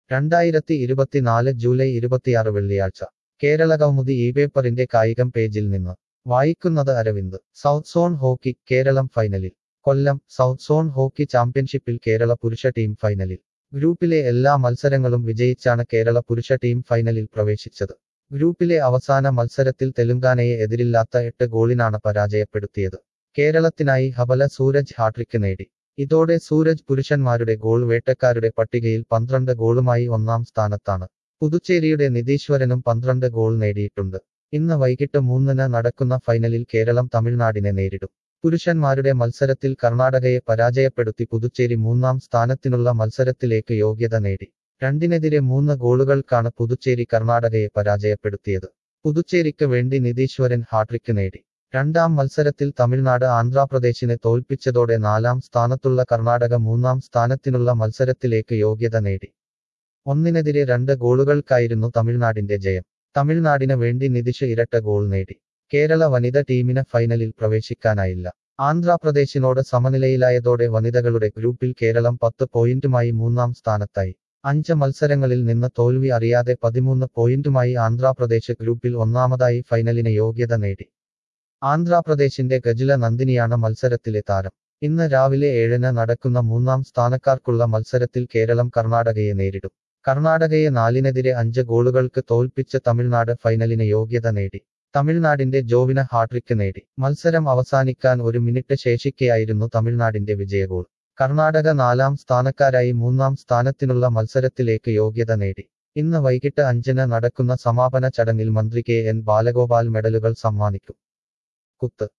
രണ്ടായിരത്തി ഇരുപത്തിനാല് ജൂലൈ ഇരുപത്തിയാറ് വെള്ളിയാഴ്ച കേരള കൗമുദി ഈ പേപ്പറിന്റെ കായികം പേജിൽ നിന്ന് വായിക്കുന്നത് Aravind south zone hockey Keralam ഫൈനലിൽ കൊല്ലം സൗത്ത് സോൺ ഹോക്കി ചാമ്പ്യൻഷിപ്പിൽ കേരള പുരുഷ ടീം ഫൈനലിൽ ഗ്രൂപ്പിലെ എല്ലാ മത്സരങ്ങളും വിജയിച്ചാണ് കേരള പുരുഷ ടീം ഫൈനലിൽ പ്രവേശിച്ചത് ഗ്രൂപ്പിലെ അവസാന മത്സരത്തിൽ തെലുങ്കാനയെ എതിരില്ലാത്ത എട്ട് ഗോളിനാണ് പരാജയപ്പെടുത്തിയത് കേരളത്തിനായി ഹബല സൂരജ് ഹാട്രിക്ക് നേടി ഇതോടെ സൂരജ് പുരുഷന്മാരുടെ ഗോൾ വേട്ടക്കാരുടെ പട്ടികയിൽ പന്ത്രണ്ട് ഗോളുമായി ഒന്നാം സ്ഥാനത്താണ് പുതുച്ചേരിയുടെ നിതീശ്വരനും പന്ത്രണ്ട് ഗോൾ നേടിയിട്ടുണ്ട് ഇന്ന് വൈകിട്ട് മൂന്നിന് നടക്കുന്ന ഫൈനലിൽ കേരളം തമിഴ്നാടിനെ നേരിടും പുരുഷന്മാരുടെ മത്സരത്തിൽ കർണാടകയെ പരാജയപ്പെടുത്തി പുതുച്ചേരി മൂന്നാം സ്ഥാനത്തിനുള്ള മത്സരത്തിലേക്ക് യോഗ്യത നേടി രണ്ടിനെതിരെ മൂന്ന് ഗോളുകൾക്കാണ് പുതുച്ചേരി കർണാടകയെ പരാജയപ്പെടുത്തിയത് പുതുച്ചേരിക്ക് വേണ്ടി നിതീശ്വരൻ ഹാട്രിക്ക് നേടി രണ്ടാം മത്സരത്തിൽ തമിഴ്നാട് ആന്ധ്രാപ്രദേശിനെ തോൽപ്പിച്ചതോടെ നാലാം സ്ഥാനത്തുള്ള കർണാടക മൂന്നാം സ്ഥാനത്തിനുള്ള മത്സരത്തിലേക്ക് യോഗ്യത നേടി ഒന്നിനെതിരെ രണ്ട് ഗോളുകൾക്കായിരുന്നു തമിഴ്നാടിന്റെ ജയം തമിഴ്നാടിന് വേണ്ടി നിതിഷ് ഇരട്ട ഗോൾ നേടി കേരള വനിത ടീമിന് ഫൈനലിൽ പ്രവേശിക്കാനായില്ല ആന്ധ്രാപ്രദേശിനോട് സമനിലയിലായതോടെ വനിതകളുടെ ഗ്രൂപ്പിൽ കേരളം പത്ത് പോയിന്റുമായി മൂന്നാം സ്ഥാനത്തായി അഞ്ച് മത്സരങ്ങളിൽ നിന്ന് തോൽവി അറിയാതെ പതിമൂന്ന് പോയിന്റുമായി ആന്ധ്രാപ്രദേശ് ഗ്രൂപ്പിൽ ഒന്നാമതായി ഫൈനലിന് യോഗ്യത നേടി ആന്ധ്രാപ്രദേശിന്റെ ഗജുല നന്ദിനിയാണ് മത്സരത്തിലെ താരം ഇന്ന് രാവിലെ ഏഴിന് നടക്കുന്ന മൂന്നാം സ്ഥാനക്കാർക്കുള്ള മത്സരത്തിൽ കേരളം കർണാടകയെ നേരിടും കർണാടകയെ നാലിനെതിരെ അഞ്ച് ഗോളുകൾക്ക് തോൽപ്പിച്ച് തമിഴ്നാട് ഫൈനലിന് യോഗ്യത നേടി തമിഴ്നാടിന്റെ ജോവിന ഹാട്രിക്ക് നേടി മത്സരം അവസാനിക്കാൻ ഒരു മിനിറ്റ് ശേഷിക്കെയായിരുന്നു തമിഴ്നാടിന്റെ വിജയഗോൾ കർണാടക നാലാം സ്ഥാനക്കാരായി മൂന്നാം സ്ഥാനത്തിനുള്ള മത്സരത്തിലേക്ക് യോഗ്യത നേടി ഇന്ന് വൈകിട്ട് അഞ്ചിന് നടക്കുന്ന സമാപന ചടങ്ങിൽ മന്ത്രി കെ എൻ ബാലഗോപാൽ മെഡലുകൾ സമ്മാനിക്കും കുത്ത്